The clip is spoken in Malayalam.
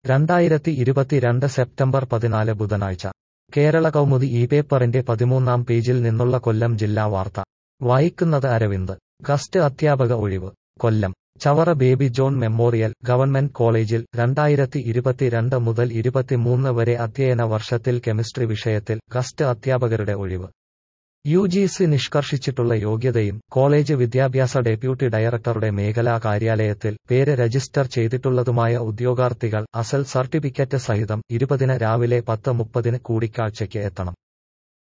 രണ്ടായിരത്തി ഇരുപത്തിരണ്ട് സെപ്റ്റംബർ പതിനാല് ബുധനാഴ്ച കേരള കൗമുദി ഈ പേപ്പറിന്റെ പതിമൂന്നാം പേജിൽ നിന്നുള്ള കൊല്ലം ജില്ലാ വാർത്ത വായിക്കുന്നത് അരവിന്ദ് ഗസ്റ്റ് അധ്യാപക ഒഴിവ് Kollam Chavara Baby John memorial government കോളേജിൽ രണ്ടായിരത്തി ഇരുപത്തിരണ്ട് മുതൽ ഇരുപത്തിമൂന്ന് വരെ അധ്യയന വർഷത്തിൽ കെമിസ്ട്രി വിഷയത്തിൽ ഗസ്റ്റ് അധ്യാപകരുടെ ഒഴിവ് യു ജി സി നിഷ്കർഷിച്ചിട്ടുള്ള യോഗ്യതയും കോളേജ് വിദ്യാഭ്യാസ ഡെപ്യൂട്ടി ഡയറക്ടറുടെ മേഖലാ കാര്യാലയത്തിൽ പേര് രജിസ്റ്റർ ചെയ്തിട്ടുള്ളതുമായ ഉദ്യോഗാർത്ഥികൾ അസൽ സർട്ടിഫിക്കറ്റ് സഹിതം ഇരുപതിന് രാവിലെ പത്ത് മുപ്പതിന് കൂടിക്കാഴ്ചയ്ക്ക് എത്തണം